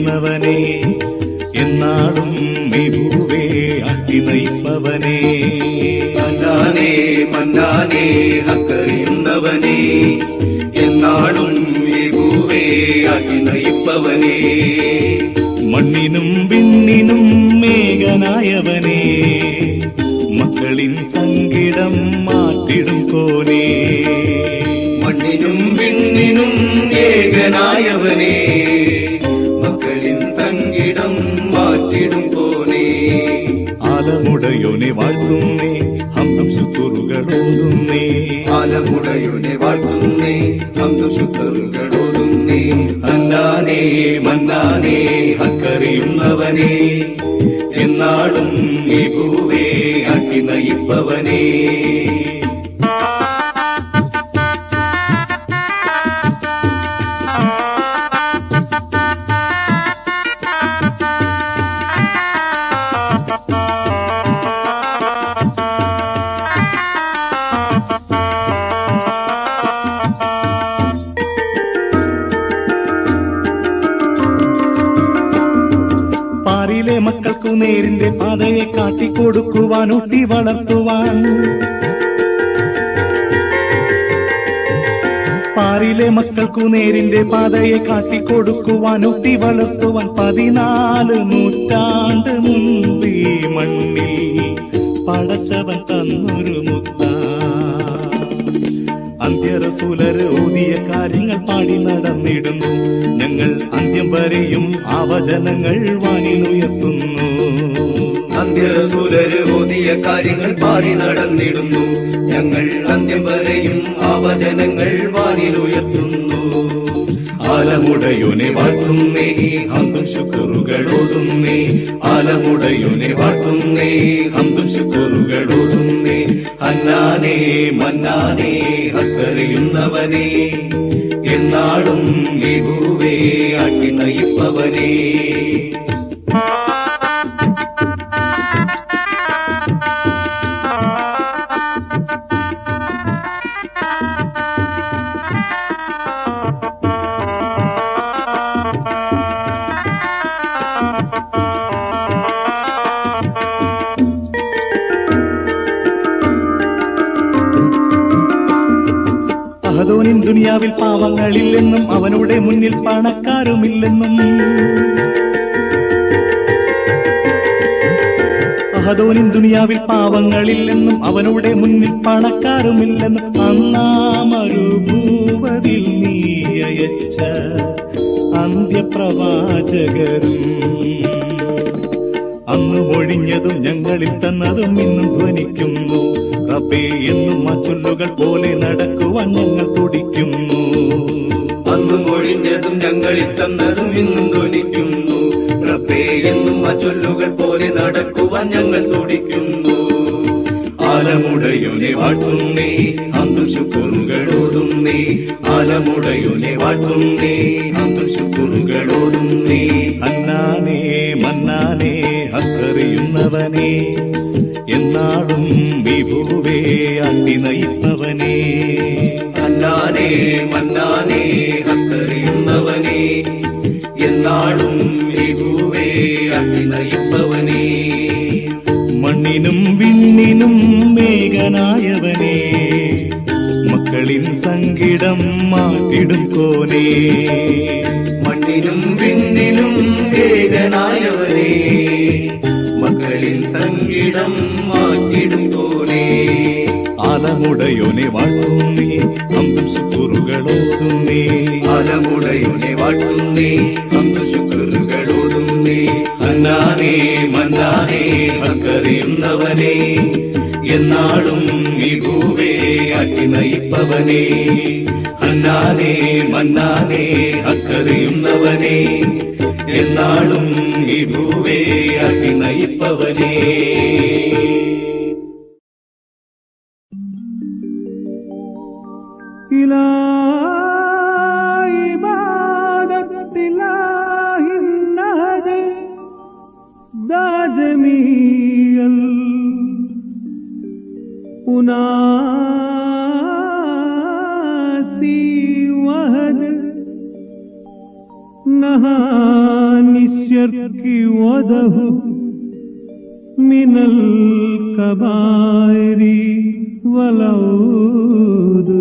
അക്കറിയുന്നവനെ എന്നാളും മികുവേ അട്ടി നയിപ്പവനെ മന്നാനേ മന്നാനേ അക്കറിയുന്നവനേ എന്നാളും വിഭുവേ അഭിനയിപ്പവനേ മണ്ണിനും വിണ്ണിനും മേഘനായവനെ മക്കളിൻ സങ്കിടം മാറ്റിടും കോനേ മണ്ണിനും വിണ്ണിനും ഏകനായവനേ മക്കളിൻ സങ്കിടം മാറ്റിടും പോനേ ആലമുടയോനെ വാഴ്ത്തുന്നേ ഹംസം ശുക്രുകളോതുന്നേ ആലമുടയുടെ വാഴ്ത്തുന്നേ അന്തശുദ്ധറുകളോതുന്നേ അന്നാനേ മന്നാനേ അക്കറിയുന്നവനേ എന്നാളും വിഭുവേ അഭിനയിപ്പവനേ പാറിലെ മക്കൾക്കു നേരിന്റെ പാതയെ കാട്ടിക്കൊടുക്കുവാൻ ഊട്ടി വളർത്തുവാൻ പാറിലെ മക്കൾക്കു നേരിന്റെ പാതയെ കാട്ടിക്കൊടുക്കുവാൻ ഊട്ടി വളർത്തുവാൻ പതിനാല് നൂറ്റാണ്ട് മുമ്പ് ഈ മണ്ണിൽ പടച്ചവൻ തന്നൊരു മുത്ത അന്ത്യറസൂലര് ഓതിയ കാര്യങ്ങൾ പാടി നടന്നിടുന്നു ഞങ്ങൾ അന്ത്യം വരെയും ആ വചനങ്ങൾ വാനിലുയർത്തുന്നു അന്ത്യസൂരര് ഓതിയ കാര്യങ്ങൾ പാടി നടന്നിടുന്നു ഞങ്ങൾ അന്ത്യം വരെയും ആ വചനങ്ങൾ വാനിലുയർത്തുന്നു ആലമുടയോനെ വാഴ്ത്തുന്നേ അന്തും ശുക്രുകളോതുന്നേ ആലമുടയോനെ വാഴ്ത്തുന്നേ അന്തും ശുക്രുകളോതുന്നേ അന്നാനേ മന്നാനേ അക്കറിയുന്നവനേ എന്നാളും വിഭുവേ അട്ടി നയിപ്പവനേ അഹദോനിൻ ദുനിയാവിൽ പാവങ്ങളില്ലെന്നും അവനുടെ മുന്നിൽ പണക്കാരുമില്ലെന്നും അഹദോനിൻ ദുനിയാവിൽ പാവങ്ങളില്ലെന്നും അവനുടെ മുന്നിൽ പണക്കാരുമില്ലെന്നും അന്നാമരുഭൂപതിൽ നീ അയച്ച അന്ത്യപ്രവാചകരും അന്ന് ഒഴിഞ്ഞതും ഞങ്ങളിൽ തന്നതും ഇന്നും ധ്വനിക്കുന്നു റബ്ബേ എന്നും ആ ചൊല്ലുകൾ പോലെ നടക്കുവാൻ ഞങ്ങൾ തുടിക്കുന്നു അന്നും ഒഴിഞ്ഞതും ഞങ്ങളിൽ തന്നതും ഇന്നും ധ്വനിക്കുന്നു റബ്ബേ എന്നും ആ ചൊല്ലുകൾ പോലെ നടക്കുവാൻ ഞങ്ങൾ തുടിക്കുന്നു ആലമുടയോനെ വാഴ്ത്തുന്നേ അന്തും ശുക്രുകളോടുന്നേ ആലമുടയോനെ വാഴ്ത്തുന്നേ അന്തും ശുക്രുകളോടുന്നേ അന്നാനേ മന്നാനേ അക്കറിയുന്നവനേ എന്നാളും വിഭുവേ അട്ടി നയിപ്പവനേ അന്നാനേ മന്നാനേ അക്കറിയുന്നവനേ എന്നാളും വിഭുവേ അഭിനയിപ്പവനേ മണ്ണിനും വിണ്ണിനും മേഘനായവനേ മക്കളിൻ സങ്കിടം മാറ്റിടും കോനേ മണ്ണിനും വിണ്ണിനും വേദനായവനേ മക്കളിൻ സങ്കിടം മാറ്റിടും പോലെ ആലമുടയോനെ വാഴ്ത്തുന്നേ അമ്പം ശുക്രുകളോതുന്നേ ആലമുടയുടെ വാട്ടുന്നേ അന്തശുക്രുകളോടുന്നേ അന്നാനേ മന്നാനേ അക്കറിയുന്നവനേ എന്നാളും മികുവേ അട്ടിനയിപ്പവനേ അന്നാനേ മന്നാനേ അക്കറിയുന്നവനേ എന്നാളും മികുവേ അട്ടിനയിപ്പവനേ إلى عبادة الله النهدي دا جميع الأناس وهد മഹാനിശ്യർക്കി വധഹു മിനൽ കബാരി വലൗദു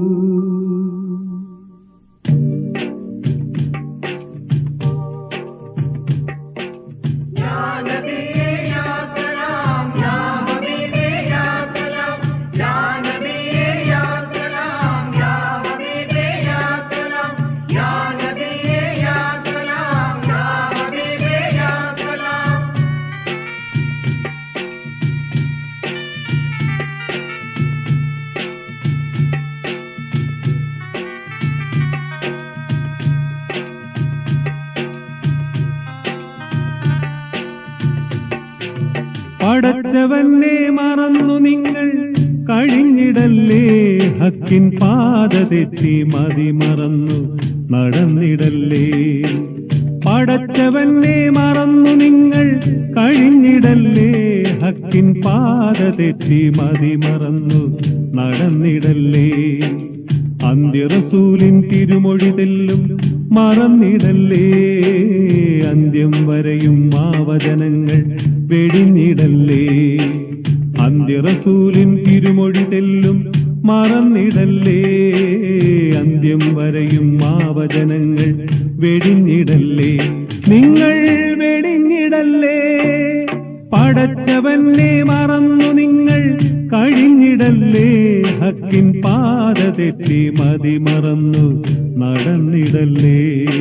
പടച്ചവനെ മറന്നു നിങ്ങൾ കഴിഞ്ഞിടല്ലേ ഹക്കിൻ പാത തെറ്റി മതി മറന്നു നടന്നിടല്ലേ പടച്ചവനെ മറന്നു നിങ്ങൾ കഴിഞ്ഞിടല്ലേ ഹക്കിൻ പാത തെറ്റി മതി മറന്നു നടന്നിടല്ലേ അന്ത്യറസൂലിൻ തിരുമൊഴി തെല്ലും മറന്നിടല്ലേ അന്ത്യം വരെയും ആ വചനങ്ങൾ വെടിഞ്ഞിടല്ലേ അന്ത്യറസൂലിൻ തിരുമൊഴി തെല്ലും മറന്നിടല്ലേ അന്ത്യം വരെയും ആ വചനങ്ങൾ വെടിഞ്ഞിടല്ലേ നിങ്ങൾ വെടിഞ്ഞിടല്ലേ പടച്ചവനെ മറന്നു നിങ്ങൾ കഴിഞ്ഞിടല്ലേ ഹക്കിൻ പാത തെറ്റി മതി മറന്നു നടന്നിടല്ലേ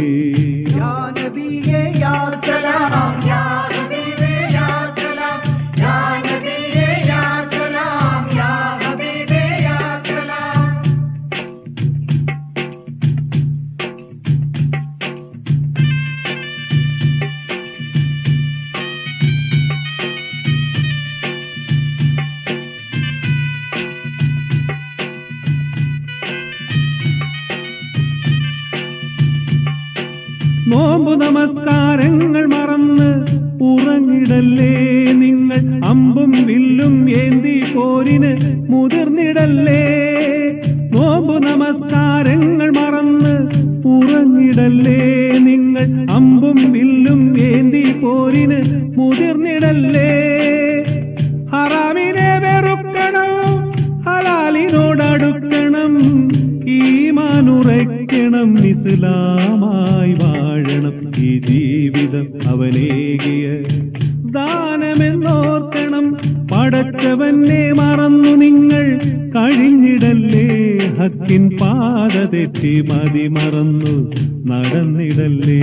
നോമ്പു നമസ്കാരങ്ങൾ മറന്ന് ഉറങ്ങിടല്ലേ നിങ്ങൾ അമ്പും വില്ലും ഏന്തി പോരിന് മുതിർന്നിടല്ലേ നോമ്പു നമസ്കാരങ്ങൾ മറന്ന് ഉറങ്ങിടല്ലേ നിങ്ങൾ അമ്പും വില്ലും ഏന്തി പോരിന് മുതിർന്നിടല്ലേ ഹറാമിനെ വെറുക്കണം ഹലാലിനോടടുക്കണം ഈമാനുറയ്ക്കണം ഇസ്ലാമായി വാഴണം ഈ ജീവിതം അവനേകിയ ദാനമെന്നോർക്കണം പടച്ചവനെ മറന്നു നിങ്ങൾ കഴിഞ്ഞിടല്ലേ ഹക്കിൻ പാത തെറ്റി മതി മറന്നു നടന്നിടല്ലേ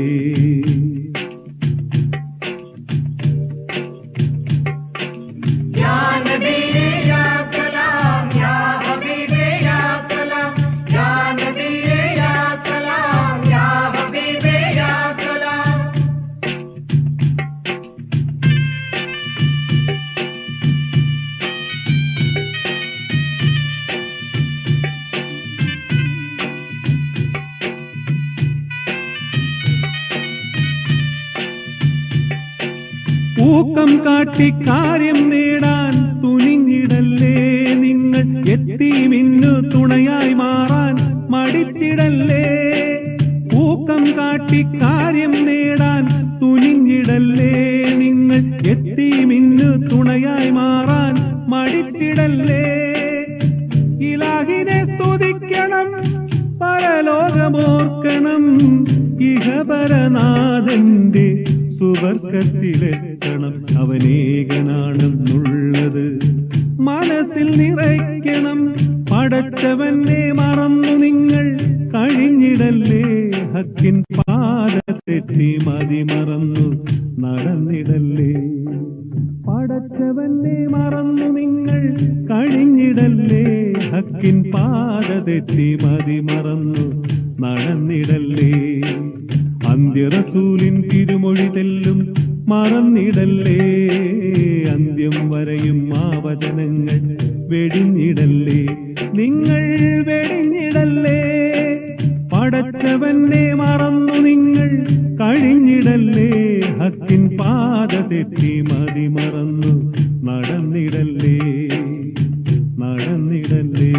ഊക്കം കാട്ടി കാര്യം നേടാൻ തുനിഞ്ഞിടല്ലേ നിങ്ങൾ എത്തി മിന്നു തുണയായി മാറാൻ മടിച്ചിടല്ലേ ഊക്കം കാട്ടി കാര്യം നേടാൻ തുനിഞ്ഞിടല്ലേ നിങ്ങൾ എത്തി മിന്നു തുണയായി മാറാൻ മടിച്ചിടല്ലേ ഇലാഹിനെ സ്തുതിക്കണം പരലോകമോർക്കണം ഇഹപരനാഥന്റെ സുവർക്കത്തിലെത്തണം അവനേകനാണെന്നുള്ളത് മനസ്സിൽ നിറയ്ക്കണം പടച്ചവനെ മറന്നു നിങ്ങൾ കഴിഞ്ഞിടല്ലേ ഹക്കിൻ പാത തെറ്റി മതി മറന്നു നടന്നിടല്ലേ പടച്ചവനെ മറന്നു നിങ്ങൾ കഴിഞ്ഞിടല്ലേ ഹക്കിൻ പാത തെറ്റി മതി മറന്നു നടന്നിടല്ലേ അന്ത്യറസൂലിൻ തിരുമൊഴി തെല്ലും മറന്നിടല്ലേ അന്ത്യം വരെയും ആ വചനങ്ങൾ വെടിഞ്ഞിടല്ലേ നിങ്ങൾ വെടിഞ്ഞിടല്ലേ പടച്ചവനെ മറന്നു നിങ്ങൾ കഴിഞ്ഞിടല്ലേ ഹക്കിൻ പാത തെറ്റി മതി മറന്നു നടന്നിടല്ലേ നടന്നിടല്ലേ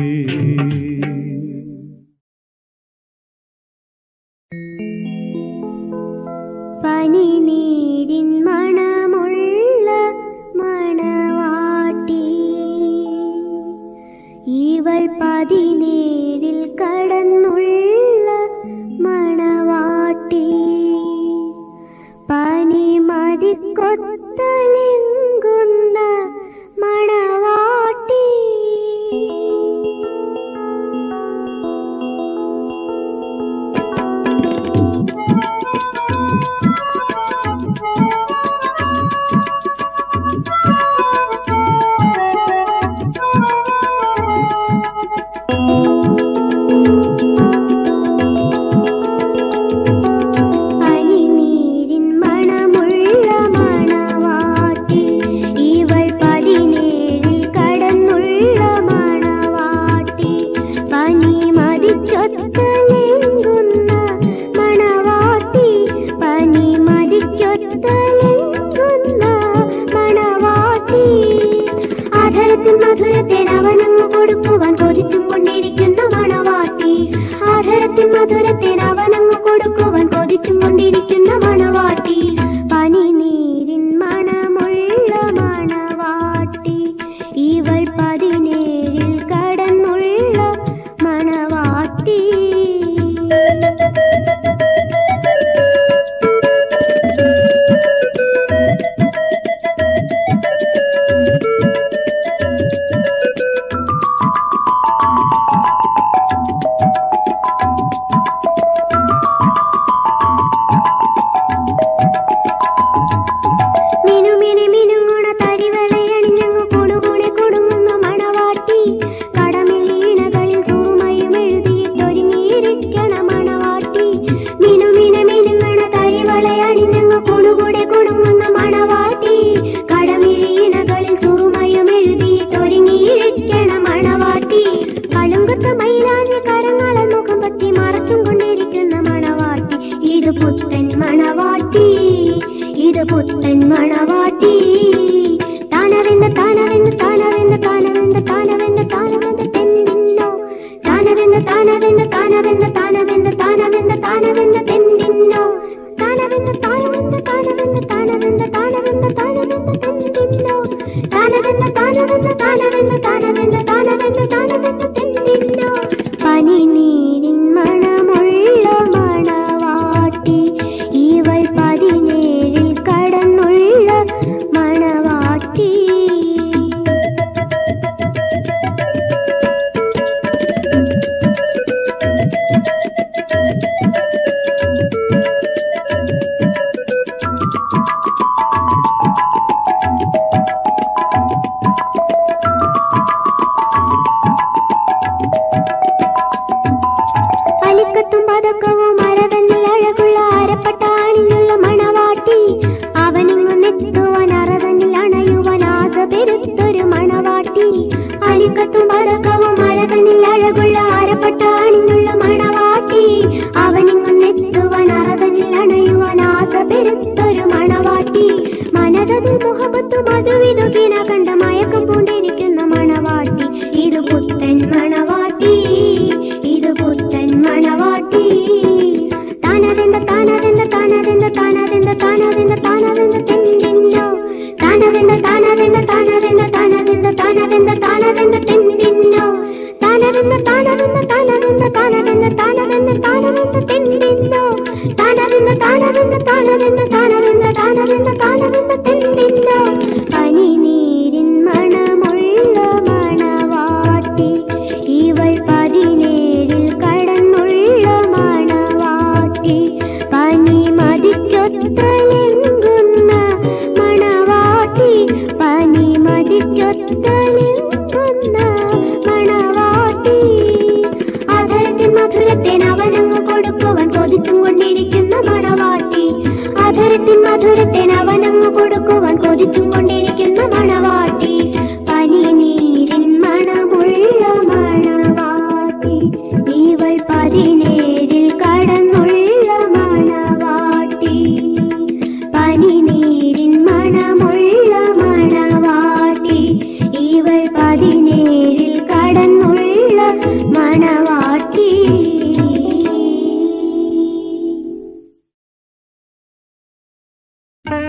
പതിനേഴിൽ കടന്നുള്ള മണവാട്ടി പനിമതിക്കൊത്തലിങ്കുന്ന മണവാട്ടി പനിനീരിൻ മണമുള്ള മണവാട്ടി ഇവൾ പതിനേഴിൽ കടന്നുള്ള മണവാട്ടി പനി മതിച്ചൊത്തലെങ്കുന്ന മണവാട്ടി പനി മതിച്ചൊത്തലെങ്കുന്ന മണവാട്ടി ആധരത്തിൽ മധുരത്തിൽ അവനങ്ങ് കൊടുക്കുവാൻ കൊതിച്ചും കൊണ്ടിരിക്കുന്ന മണവാട്ടി ആധരത്തിൽ മധുരത്തിൽ അവനങ്ങ് കൊടുക്കുവാൻ കൊതിച്ചും കൊണ്ടിരിക്കുന്ന മണവാട്ടി പനിനീരിൻ മണമുള്ള മണവാട്ടി ഇവൾ പതിനേഴിൽ കടന്നുള്ള മണവാട്ടി മിനുമിനി മിനുങ്ങുണ തരിവളയണിഞ്ഞങ്ങു കൊടുകുണെ കൊടുങ്ങുന്ന മണവാട്ടി കടമിലീണകളിൽ തൂമയും എഴുതിയിട്ടൊരുങ്ങിയിരിക്കണ മണവാട്ടി മിനുമിന മിനുങ്ങണ തരിവളയണിഞ്ഞങ്ങു കൊടുകുടെ കൊടുങ്ങുന്ന മണവാട്ടി കടമിലീണകളിൽ തൂമയും എഴുതിയിട്ടൊരുങ്ങിയിരിക്കണ മണവാട്ടി കലുങ്കത്ത മൈലാഞ്ഞ കരങ്ങളെ മുഖം പറ്റി മറച്ചും കൊണ്ടിരിക്കുന്ന മണവാട്ടി ഇത് പുത്തൻ മണവാട്ടി ഇത് പുത്തൻ മണവാട്ടി താനവെന്ന് താനവെന്ന് താനവെന്ന് താനവെന്ന് താനവെന്ന് താനവെന്ന് തെന്നിന്നോ താനവെന്ന് താനവെന്ന് താനവെന്ന് താനവെന്ന് താനവെന്ന് താനവെന്ന് തെന്നിന്നോ താനവെന്ന് താനവെന്ന് താനവെന്ന് താനവെന്ന് താനവെന്ന് താനവെന്ന് തെന്നിന്നോ താനവെന്ന് താനവെന്ന് താനവെന്ന് താനവെന്ന് താനവെന്ന് താനവെന്ന് തെന്നിന്നോ പനിനീരിൻ മണമുള്ള മണവാട്ടി ഇവൾ പതിനേഴിൽ കടന്നുള്ള മണവാട്ടി അലിക്കത്തും പതക്കവും അരതന്നിൽ അഴകുള്ള അരപ്പട്ടാണിയുള്ള മണവാട്ടി അവനിങ്ങു നെത്തുവാൻ അറതന്നിൽ അണയുവാൻ ആസ പെരുത്തൊരു മണവാട്ടി അലിക്കത്തും പതക്കവും അരതന്നിൽ അഴകുള്ള അരപ്പട്ടാണിനുള്ള മണവാട്ടി അവനിങ്ങു നെത്തുവാൻ അറതന്നിൽ അണയുവാൻ ആസ പെരുത്തൊരു മണവാട്ടി മനതതിൽ മുഹബത്തു മധുവിതുകിന കണ്ട മയക്കം പൂണ്ടിരിക്കുന്ന മണവാട്ടി ഇത് പുത്തൻ മണവാട്ടി ഇത് പുത്തൻ മണവാട്ടി താനതെന്ത താനതെന്ത താനതെന്ത താനതെന്ത താനതെന്ത താനതെന്ത തെന്നിന്നോ താനതെന്ത താനതെന്ത താനതെന്ത താനതെന്ത താനതെന്ത താനതെന്ത തെന്നിന്നോ താനതെന്ത താനതെന്ത താനതെന്ത താനതെന്ത താനതെന്ത താനതെന്ത തെന്നിന്നോ താനതെന്ത താനതെന്ത താനതെന്ത താനതെന്ത താനതെന്ത താനതെന്ത തെന്നിന്നോ പനിനീരിൻ മണമുള്ള മണവാട്ടി ഇവൾ പതിനേഴിൽ കടന്നുള്ള മണവാട്ടി പനി മതിക്കൊത്തലെങ്കുന്ന മണവാട്ടി പനി മതിക്കൊത്തലെങ്കുന്ന മണവാട്ടി അധരത്തിൽ മധുരത്തേൻ അവനങ്ങ് കൊടുക്കുവാൻ കൊതിച്ചും കൊണ്ടിരിക്കുന്ന മണവാട്ടി അധരത്തിൽ മധുരത്തേൻ അവനങ്ങ് കൊടുക്കുവാൻ കൊതിച്ചും കൊണ്ടിരിക്കുന്ന മണവാട്ടി പനിനീരിൻ മണമുള്ള മണവാട്ടി ഇവൾ പതിനേഴിൽ കടന്നുള്ള മണവാട്ടി പനിനീരിൻ മണമുള്ള മണവാട്ടി ഇവൾ പതിനേഴിൽ കടന്നുള്ള മണവാട്ടി ആ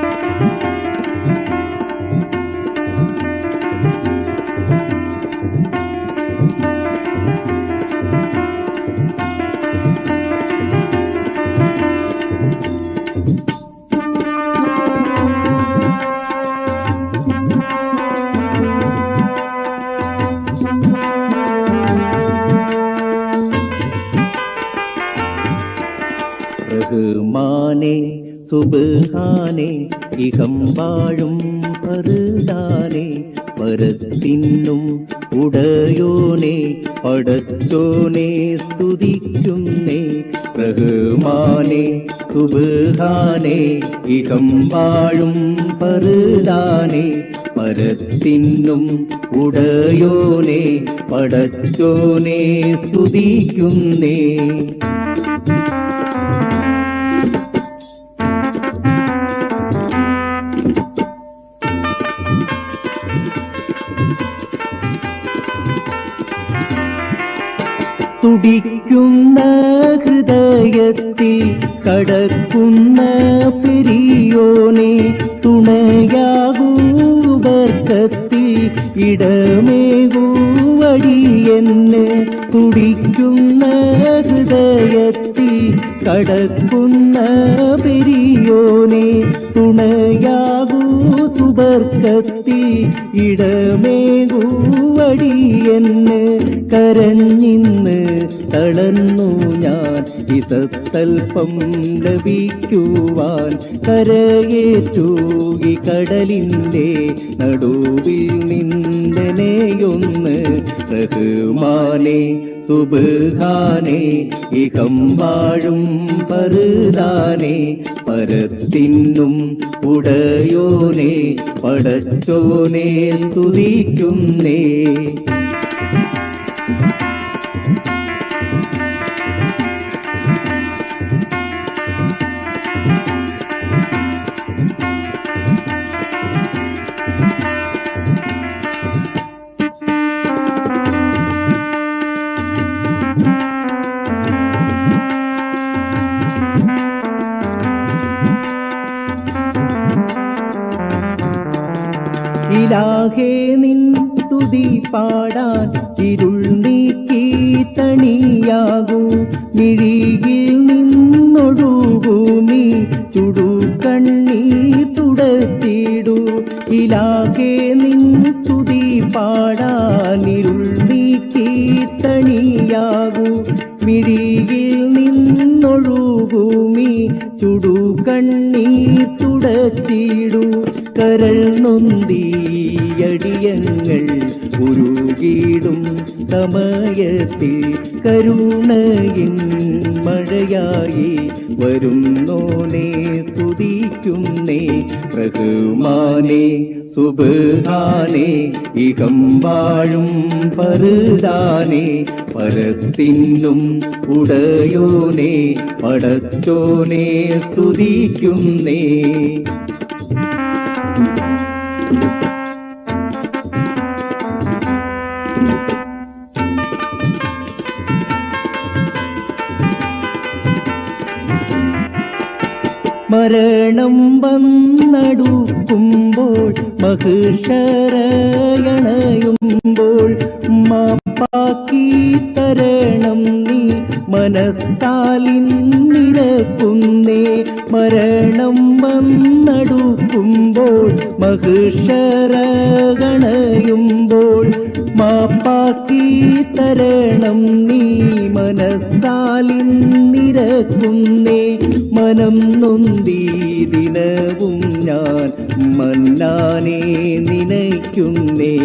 സുബാനെ ഇഹം വാഴും പറുതാനെ പരത്തിനും ഉടയോനെ പടച്ചോനെ സ്തുതിക്കുന്നേ റഹ്മാനെ സുബാനെ ഇഹം വാഴും പറുതാനെ പരത്തിനും ഉടയോനെ പടച്ചോനെ സ്തുതിക്കുന്നേ തുടിക്കുന്ന ഹൃദയത്തിൽ കടക്കുന്ന പെരിയോനെ തുണയാകൂവർക്കത്തിൽ ഇടമേകൂവടിയെന്ന് തുടിക്കുന്ന ഹൃദയത്തിൽ കടക്കുന്ന പെരിയോനെ തുണയാകൂ സുബർക്കത്തി ഇടമേകൂവടിയെന്ന് കരഞ്ഞിന്ന് തളർന്നു ഞാൻ ഇതൽപ്പം ലഭിക്കുവാൻ കരയേറ്റൂകി കടലിൻ്റെ നടുവിൽ നിന്ദനെയൊന്ന് റഹ്മാനെ സുബാനെ ഇകം വാഴും പറുതാനെ പരത്തിനും ഉടയോനെ പടച്ചോനെ സ്തുതിക്കുന്നേ ഇലാഹേ നിൻ തുതി പാടാൻ ഇരുൾ നീക്കി തണിയാകൂ മിഴിയിൽ നിന്നൊഴുകൂ നീ ചുടു കണ്ണീ തുടത്തിടൂ ഇലാഹേ നിൻ തുതി പാടാൻ ഇരുൾ നീക്കി തണിയാകൂ മിഴിയിൽ നിന്നൊഴുകൂ നീ ചുടു കണ്ണീ തുടച്ചിടൂ കരൾ നൊന്തിയടിയങ്ങൾ ഉരുകിടും സമയത്തിൽ കരുണയിൻ മഴയായി വരുന്നോനെ സ്തുതിക്കുന്നേ റഹ്മാനെ സുബാനെ ഇകം വാഴും പറുതാനെ പരത്തിനും ഉടയോനെ പടച്ചോനെ സ്തുതിക്കുന്നേ മരണം വന്നടുക്കുമ്പോൾ മഹിഷരയണയുമ്പോൾ മാപ്പാക്കി തരണം നീ മനസ്സാലിൻ നിരക്കുന്നേ മരണം വന്നടുക്കുമ്പോൾ മഹിഷരഗണയുമ്പോൾ മാപ്പാക്കി തരണം നീ മനസ്സാലിൻ നിരക്കുന്നേ മനം നൊന്തി ദിനവും ഞാൻ മന്നാനെ നിനയ്ക്കുന്നേ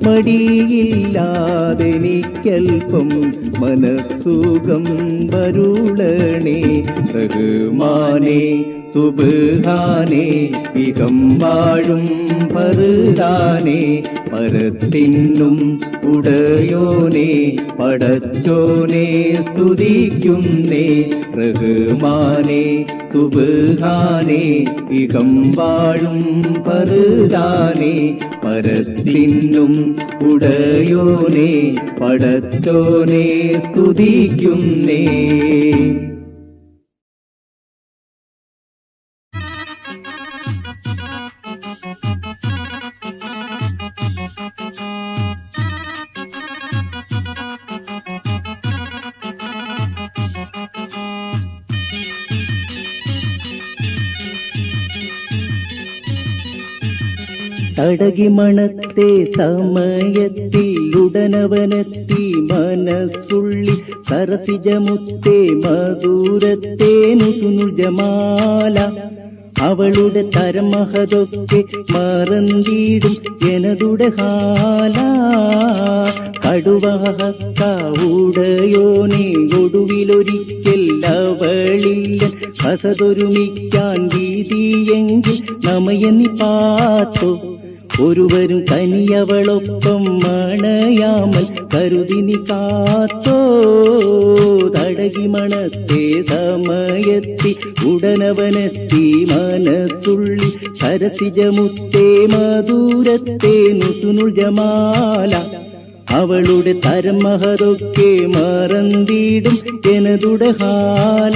മടിയില്ലാതെനിക്കൽപ്പം മനസ്സുഖം വരുളണേ റഹ്മാനെ സുബാനെ ഇകം വാഴും പറുതാനെ പരത്തിനും ഉടയോനെ പടച്ചോനെ സ്തുതിക്കുന്നേ റഹ്മാനെ സുബാനെ ഇകം വാഴും പറുതാനെ പരത്തിനും ഉടയോനെ പടച്ചോനെ സ്തുതിക്കുന്നേ തടകി മണത്തെ സമയത്തിൽ ഉടനവനെത്തി മനസ്സുള്ളി സരസിജമുത്തെ മധുരത്തേനു സുനുജമാല അവളുടെ തരമഹതൊക്കെ മറന്നിടും എനതുടെ ഹാല കടുവാഹക്കാവുടയോനെ ഒടുവിലൊരിക്കൽ അവളില്ല കസതൊരുമിക്കാൻ വീതിയെങ്കിൽ നമയനി പാത്തു ഒരുവരും തനിയവളൊപ്പം മണയാമൽ കരുതിനി കാത്തോ തടകി മണത്തെ സമയത്തി ഉടനവനെത്തി മനസ്സുള്ളി സരസിജമുത്തേ മധുരത്തെ നുസുനുൾ ജമാല അവളുടെ തരമഹതൊക്കെ മറന്നിടും എനതുടെ ഹാല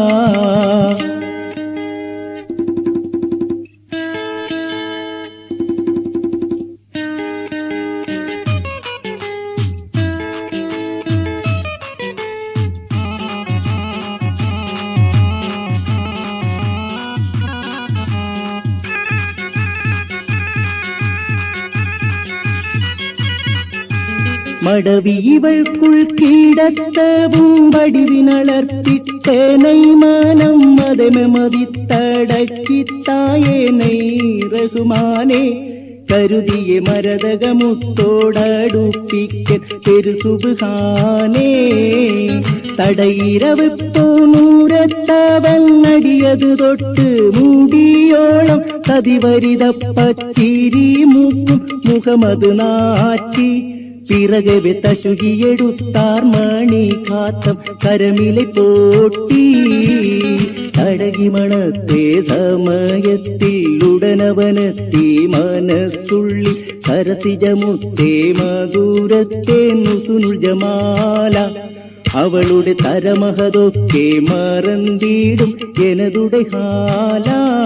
മടവിവൾക്കുൾ കീടത്തവും വടിവിനളർത്തിട്ടേனை മനം മതമെ മതിത്തടക്കിത്തായേனை റഹുമാനെ കരുതിയ മരതകമുത്തോടടുപ്പിക്കൻ പെരുസുബാനേ തടയിരവ് പോനൂരത്തവൻ അടിയത് തൊട്ട് മൂടിയോളം കതിവരിത പച്ചിരി മൂക്കും മുഖമത് നാറ്റി പിറകെ തശുകിയെടുത്താർ മണി കാത്തം കരമിലെ പോട്ടി തടകി മണത്തെ സമയത്തിൽ ഉടനവനെത്തി മനസ്സുള്ളി കരസിജമുത്തേ മധുരത്തെ നുസുനുൾ ജമാല അവളുടെ തരമഹതൊക്കെ മറന്നിടും എനതുടെ ഹാല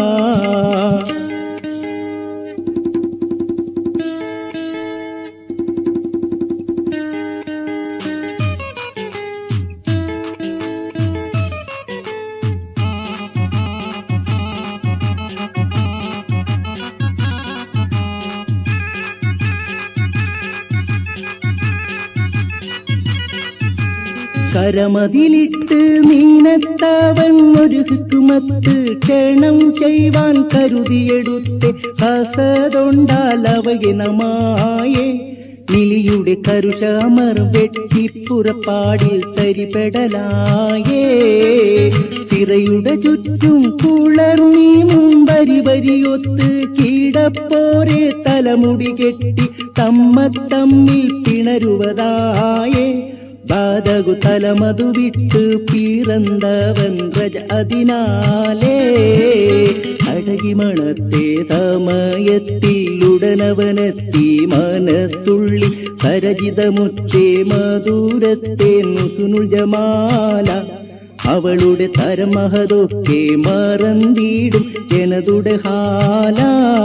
കരമതിലിട്ട് മീനത്തവൻ ഒരു ഹിക്കുമത്ത് ക്ഷണം ചെയ്യുവാൻ കരുതിയെടുത്ത് ഹസതൊണ്ടാൽ അവയനമായേ നിലിയുടെ കരുഷാമർ വെട്ടിപ്പുറപ്പാടിൽ തരിപെടലായേ സിറയുടെ ചുറ്റും കുളർമീ മുമ്പരി വരിയൊത്ത് കീടപ്പോരെ തലമുടി കെട്ടി തമ്മ തമ്മിൽ പിണരുവതായേ ബാധകു തലമതു വിട്ട് പിറന്തവൻ രജ അതിനാലേ അഴകി മണത്തെ സമയത്തിൽ ഉടനവനെത്തി മനസ്സുള്ളി സരജിതമുറ്റേ മധുരത്തെ നുസുനുൾ ജമാല അവളുടെ തരമഹതൊക്കെ മറന്നിടും എനതുടെ ഹാല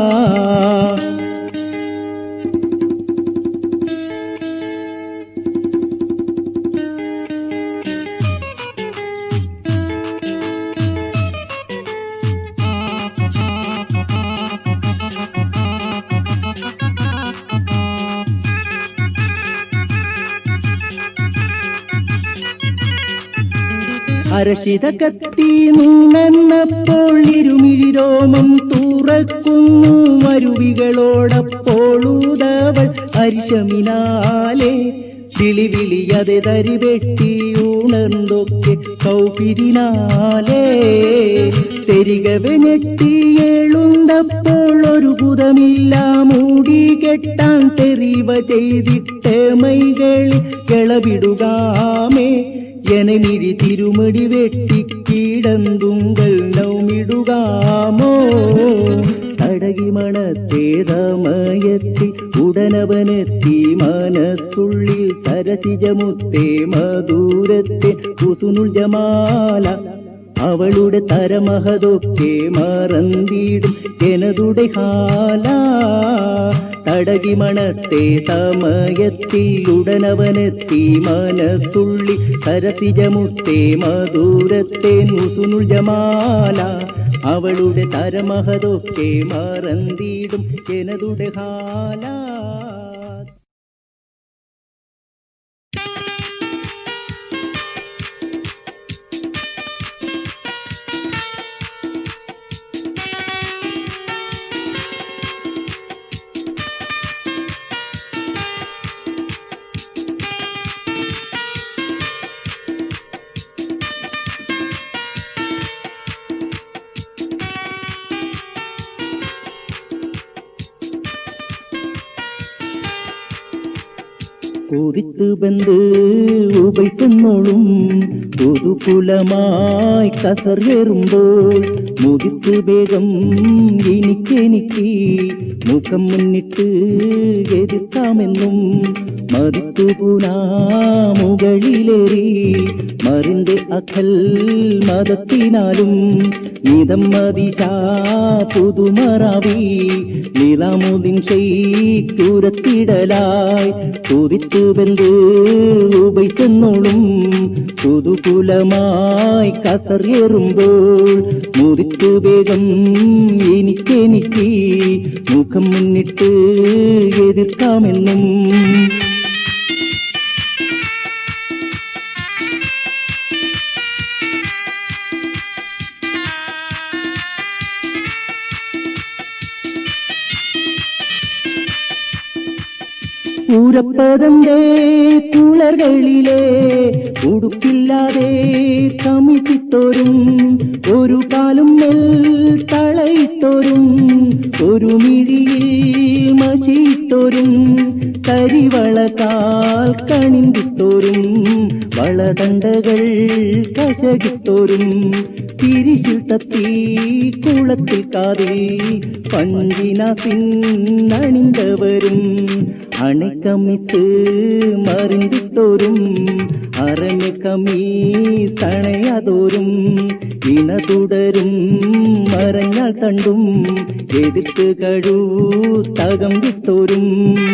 അരശിത കത്തി നന്നപ്പോൾ ഇരുമിഴിരോമം തുറക്കുന്നു മരുവികളോടപ്പോളൂതവൾ അരിശമിനാലെ വിളി വിളിയതെ തരി വെട്ടി ഉണർന്നൊക്കെ കൗപിരിനാലേ തെരികവെ ഞെട്ടിയേളുണ്ടപ്പോൾ ഒരു കുതമില്ല മൂടി കെട്ടാൻ തെറിവ ചെയ്തിട്ട് മൈകളിൽ കിളവിടുകാമേ എനമിഴി തിരുമടി വെട്ടി കീടന്തുങ്കൽ നൗമിടുകാമോ തടകി മണത്തെ സമയത്തി ഉടനവനെത്തി മനസ്സുള്ളിൽ സരസിജമുത്തേ മധുരത്തെ കുസുനുൾ ജമാല അവളുടെ തരമഹതൊക്കെ മറന്നിടും എനതുടെ ഹാല തടകി മണത്തെ സമയത്തിൽ ഉടനവനെത്തി മനസ്സുള്ളി സരസിജമുത്തേ മധുരത്തെ നുസുനുൾ ജമാല അവളുടെ തരമഹതൊക്കെ മറന്നിടും എനതുടെ ഹാല ും കൊതിത്ത് ബന്ധ് ഉപയ്ക്കെന്നോളും പുതുകുലമായി കസറിയേറുമ്പോൾ മുതിത്ത് വേഗം എനിക്കെനിക്ക് മുഖം മുന്നിട്ട് എതിർക്കാമെന്നും മതിത്തു പൂനാ മുകളിലേറി മറിന്റെ അഖൽ മതത്തിനാലും നിതം മതിശാ പുതുമറാവി നിലാമുദിൻ ചെയ്തുരത്തിടലായി തുതിത്തു ബന്ധു ഉപയ്ക്കെന്നോളും പുതുകുലമായി കസറിയേറുമ്പോൾ മുതിത്തു വേഗം എനിക്കെനിക്ക് മുഖം മുന്നിട്ട് എതിർക്കാമെന്നും പൂരപ്പതന്റെ കുളകളിലെ ഉടുപ്പില്ലാതെ കമിട്ടിത്തോരും ഒരു കാലും മേൽ തളയിത്തോരും ഒരു മിഴിയിൽ മഷിയിത്തോരും കരിവളകാൽ കണിന്തിത്തോരും വളദണ്ഡകൾ കശകിത്തോരും തിരിശിൽ തത്തി കുളത്തിൽ കാതിൽ പഞ്ചിന പിന്നണിന്തവരും അണക്കമിത്ത് മറിന്തിട്ടോരും അരമ കമീ തണയാതോരും ഇണ തുടരും മരങ്ങൾ തണ്ടും എതിർത്ത് കഴു തകം വിട്ടോരും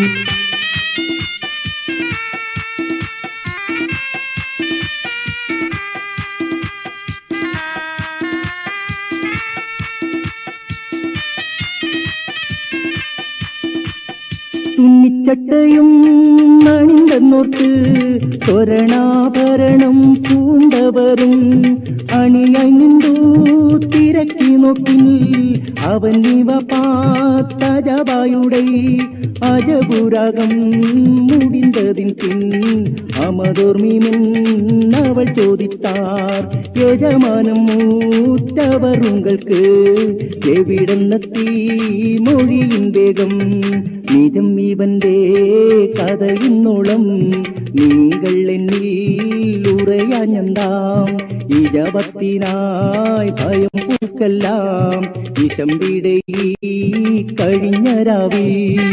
തുന്നിച്ചട്ടയും അണിണ്ടെന്നോർത്ത് തൊരണാഭരണം പൂണ്ടവരും അണിയായി നിന്നു തിരക്കി നോക്കി അവൻ ഇവ പാത്തജവായുടെ അജപുരാഗം മുടിന്തതിൻ പിൻ അമതോർമിമിൻ അവൾ ചോദിത്താർ യജമാനം മൂറ്റവർ ഉങ്ങൾക്ക് എവിടെന്നെത്തി മൊഴിയിൻ വേഗം നിജം ഇവന്റെ കഥയിന്നോളം നിങ്ങൾ എന്നിൽ ഉറയാഞ്ഞെന്താം ഇരവത്തിനായി ഭയം പൂക്കെല്ലാം ഇശമ്പിടെ ഈ കഴിഞ്ഞ രാവി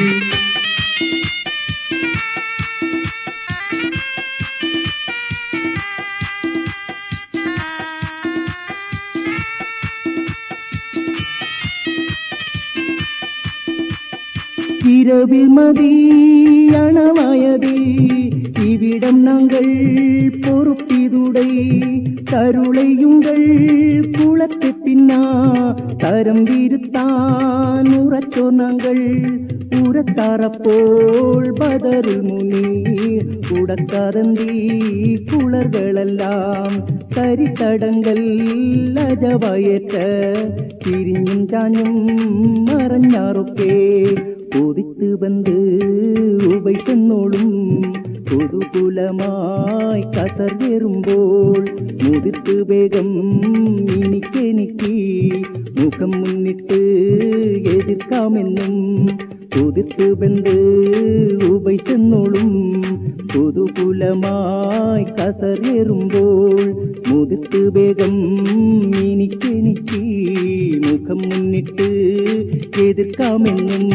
இரவில் மதியணவாயது இவ்விடம் நாங்கள் பொறுப்பிதுடை கருளையுங்கள் குளத்து பின்னா தரம் விருத்தான் உறச்சோ நாங்கள் ഉറത്താറപ്പോൾ ബദറിൽ മുനി കുടക്കറന്തി കുളകളെല്ലാം കരിത്തടങ്കൽ അജവയറ്റ തിരിഞ്ഞും ചാഞ്ഞും മറഞ്ഞാറൊക്കെ കൊതിത്ത് വന്ന് ഉപയ്ക്കെന്നോളും പുതുകുലമായി കസർവേറുമ്പോൾ മുതിർത്ത് വേഗം എനിക്കെനിക്ക് മുഖം മുന്നിട്ട് എതിർക്കാമെന്നും കൊതിത്ത് ബന്ധ് ഉപയ്ക്കെന്നോളും പുതുകുലമായി കസറേറുമ്പോൾ മുതിർത്ത് വേഗം എനിക്കെനിക്ക് മുഖം മുന്നിട്ട് എതിർക്കാമെന്നും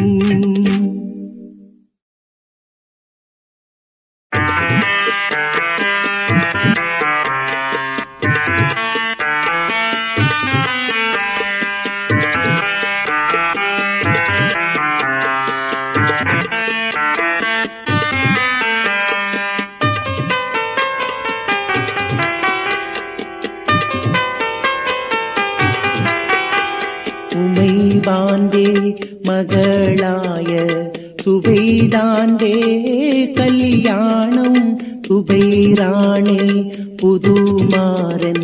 ഉമൈവാന്റെ മകളായ സുബൈദാന്റെ കല്യാണം സുബൈറാണെ പുതുമാരൻ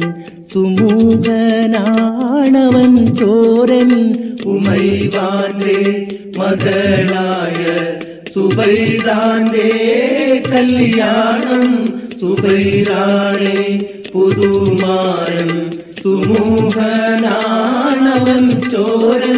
സുമുഖനാണവൻ ചോരൻ ഉമൈവാന്റെ മകളായ സുബൈദാന്റെ കല്യാണം സുബൈറാണെ പുതുമാരൻ സുമൂഹനാണവൻ ചോരൻ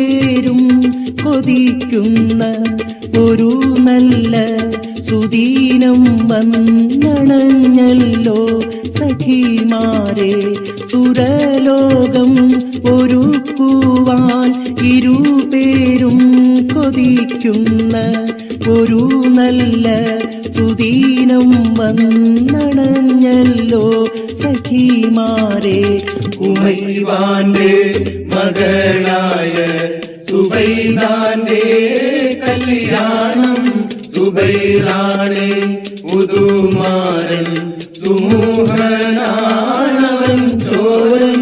ഇരുപേരും കൊതിക്കുന്ന ഒരു നല്ല സുദീനം വന്നണഞ്ഞല്ലോ സഖിമാരെ സുരലോകം ഒരുക്കുവാൻ ഇരുപേരും കൊതിക്കുന്ന ഒരു നല്ല സുദീനം വന്നണഞ്ഞല്ലോ സഖിമാരെ ഉമൈവാന്റെ മകളായ സുബൈദാന്റെ കല്യാണം സുബൈറാണെ ഉദുമാരൻ സുമൂഹനാണവൻ ചോരൻ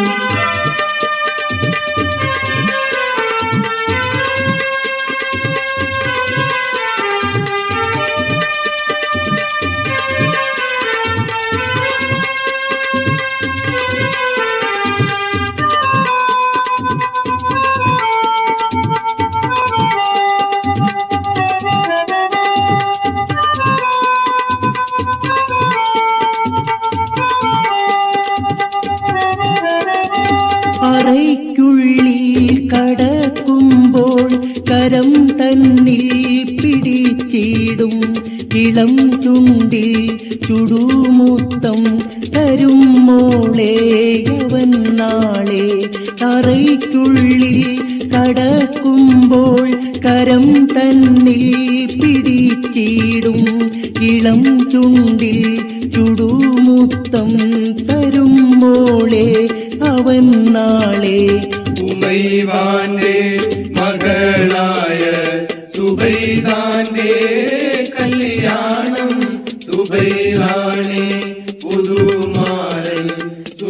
അറയ്ക്കുള്ളിൽ കടക്കുമ്പോൾ കരം തന്നിൽ പിടിച്ചിടും ഇളം ചുണ്ടിൽ ചുടുമുത്തം തരും മോളെ അവൻ നാളെ അറയ്ക്കുള്ളിൽ കടക്കുമ്പോൾ കരം തന്നിൽ പിടിച്ചിടും ഇളം ചുണ്ടിൽ ചുടുമുത്തം തരും മോളെ അവൻ നാളെ ഉമൈവാന്റെ മകളായ സുബൈദാന്റെ കല്യാണം സുബൈറാണെ പുതുമാരൻ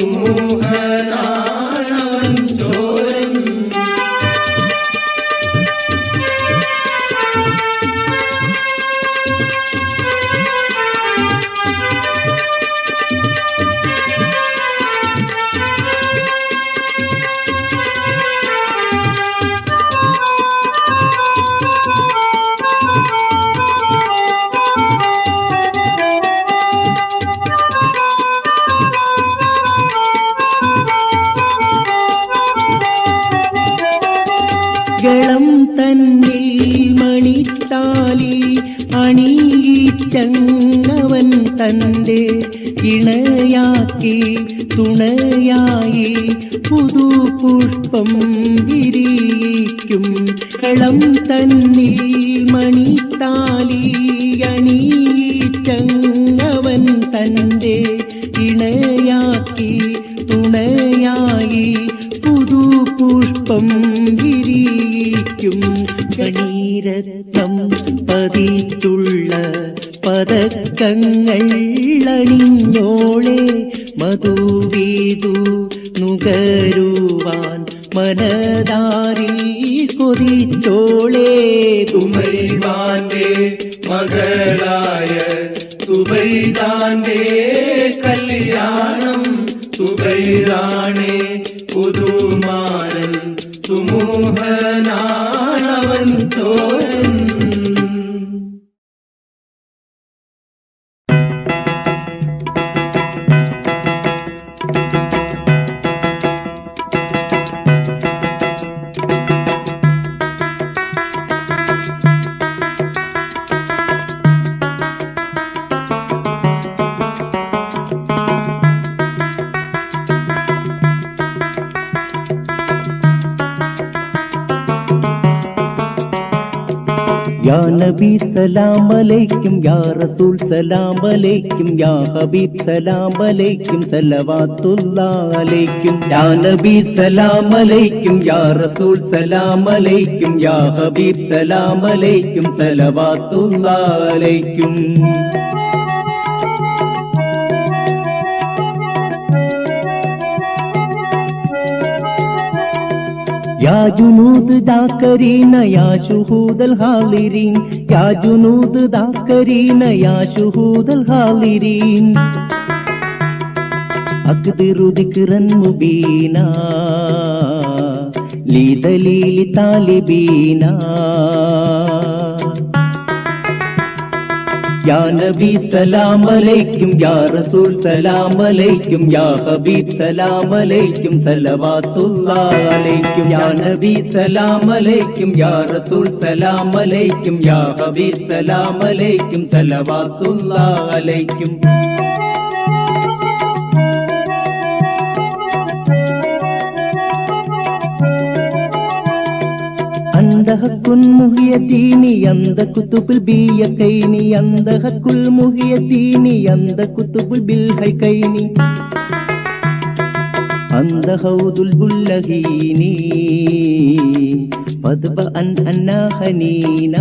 സുമൂഹനാണവൻ ചോരൻ ഗളം തന്നിൽ മണിത്താലി അണിയിച്ചങ്ങവൻ തന്റെ ഇണയാക്കി തുണയായി പുതുപുഷ്പം വിരിയിക്കും ഗളം തന്നിൽ മണിത്താലി അണിയിച്ചങ്ങവൻ തന്റെ ഇണയാക്കി തുണയായി പുതുപുഷ്പം വിരിയിക്കും കണീരത്നം പതിച്ചുള്ള പതക്കങ്ങൾ അണിഞ്ഞോളെ മധുവീതു നുകരുവാൻ മനതാരി കൊതിച്ചോളെ ഉമൈവാന്റെ മകളായ സുബൈദാന്റെ കല്യാണം സുബൈറാണെ പുതുമാരൻ സുമൂഹനാണവൻ ചോരൻ യാ നബി സലാം അലൈക്കും യാ റസൂൽ സലാം അലൈക്കും യാ ഹബീബ് സലാം അലൈക്കും സലവാത്തുല്ലാ അലൈക്കും യാ നബി സലാം അലൈക്കും യാ റസൂൽ സലാം അലൈക്കും യാ ഹബീബ് സലാം അലൈക്കും സലവാത്തുല്ലാ അലൈക്കും يا جنود ذاكرين يا شهود الحاضرين يا جنود ذاكرين يا شهود الحاضرين أقدر ذكرا مبينا لدليل طالبينا യാ നബി സലാം അലൈക്കും യാ റസൂൽ സലാം അലൈക്കും യാ ഹബീബ് സലാം അലൈക്കും സലവാത്തുല്ലാഹ് അലൈക്കും യാ നബി സലാം അലൈക്കും യാ റസൂൽ സലാം അലൈക്കും യാ ഹബീബ് സലാം അലൈക്കും സലവാത്തുല്ലാഹ് അലൈക്കും عند حق المهيتين عند كتب البيكين عند حق المهيتين عند كتب البالهيكين عند حوض البلغين فضبا أن أنا حنينا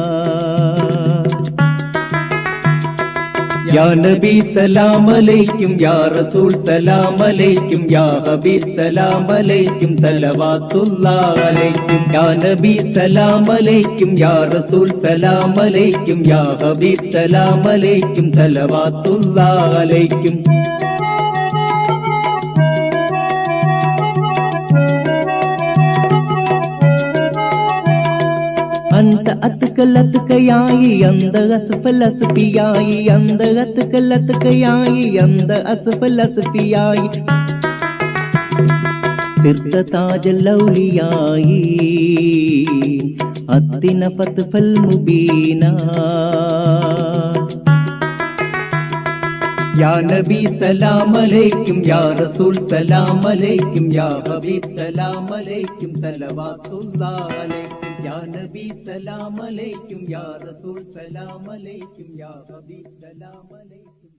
യാ നബി സലാം അലൈക്കും യാ റസൂൽ സലാം അലൈക്കും യാ ഹബീബ് സലാം അലൈക്കും സലവാത്തുല്ലാഹ് അലൈക്കും യാ നബി സലാം അലൈക്കും യാ റസൂൽ സലാം അലൈക്കും യാ ഹബീബ് സലാം അലൈക്കും സലവാത്തുല്ലാഹ് അലൈക്കും أنت أتكل أتكياي أنت أسفل أسفياي أنت أتكل أتكياي أنت أسفل أسفياي صرت تاج الأولياء أتنا فتف المبينا يا نبي سلام عليكم يا رسول سلام عليكم يا حبيب سلام عليكم صلوات الله عليكم يا نبي سلام عليكم يا رسول سلام عليكم يا حبيب سلام عليكم